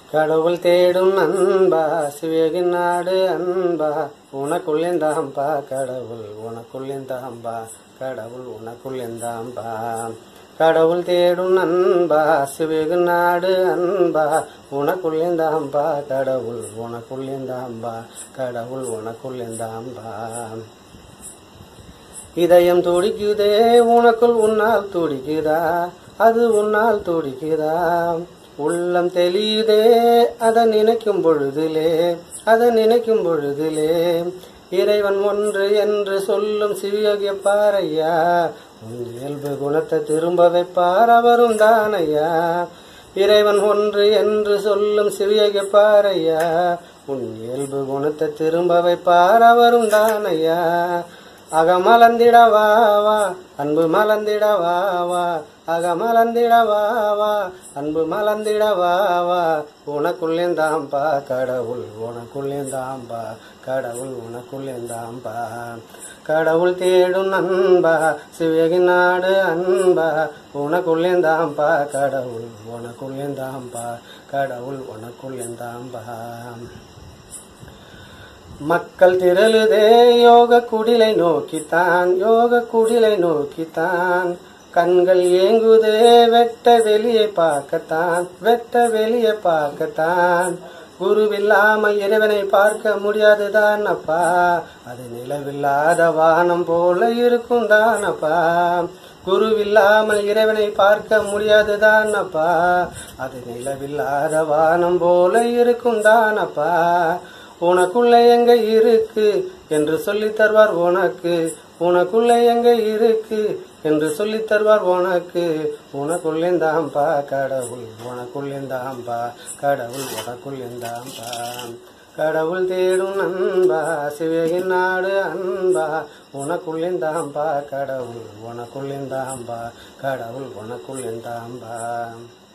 கடவுள் தேடும் அன்பா சிவகின் நாடு அன்பா உனக்குள் எந்தாம்பா கடவுள் உனக்குள் எந்தாம்பா கடவுள் உனக்குள் எந்தாம்பா கடவுள் தேடும் அன்பா சிவகின் நாடு அன்பா உனக்குள் எந்தாம்பா கடவுள் உனக்குள் எந்தாம்பா கடவுள் உனக்குள் எந்தாம்பா இதயம் துடிக்குதே உனக்குள் உன்னால் துடிக்குதா அது உன்னால் துடிக்குதா உள்ளம் தெளியுதே அதை நினைக்கும் பொழுதிலே அதை நினைக்கும் பொழுதிலே இறைவன் ஒன்று என்று சொல்லும் சிவியோகிய பாரையா உன் இயல்பு குணத்தை திரும்ப வைப்பார் அவரும் தானையா இறைவன் ஒன்று என்று சொல்லும் சிவியோகிய பாரையா உன் இயல்பு குணத்தை திரும்ப வைப்பார் அவரும் தானையா அகமலந்திடவா வா அன்பு மலந்திடவா வா அகமலந்திடவா வா அன்பு மலந்திடவா வா உனக்குள்ளேந்தாம்பா கடவுள் உனக்குள்ளேந்தாம்பா கடவுள் உனக்குள்ளேந்தாம்பா கடவுள் தேடும் அன்பா சிவகி நாடு அன்பா உனக்குள்ளேந்தாம்பா கடவுள் உனக்குள்ளேந்தாம்பா கடவுள் உனக்குள்ளேந்தாம்பா மக்கள் திரளுதே யோக குடிலை நோக்கித்தான் யோக குடிலை நோக்கித்தான் கண்கள் ஏங்குதே வெட்ட வெளியை பார்க்கத்தான் வெட்ட வெளியை பார்க்கத்தான் குருவில்லாமல் இறைவனை பார்க்க முடியாதுதான் அப்பா அது நிலவில்லாத வானம் போல இருக்கும் தானப்பா குருவில்லாமல் இறைவனை பார்க்க முடியாதுதான் அப்பா அது நிலவில்லாத வானம் போல இருக்கும் தானப்பா உனக்குள்ள எங்க இருக்கு என்று சொல்லி தருவார் உனக்கு உனக்குள்ள எங்க இருக்கு என்று சொல்லி தருவார் உனக்கு உனக்குள்ளேந்தாம்பா கடவுள் உனக்குள்ளேந்தாம்பா கடவுள் உனக்குள்ளேந்தாம்பா கடவுள் தேடும் அன்பா சிவகின் நாடு அன்பா உனக்குள்ளேந்தாம்பா கடவுள் உனக்குள்ளேந்தாம்பா கடவுள் உனக்குள்ளேந்தாம்பா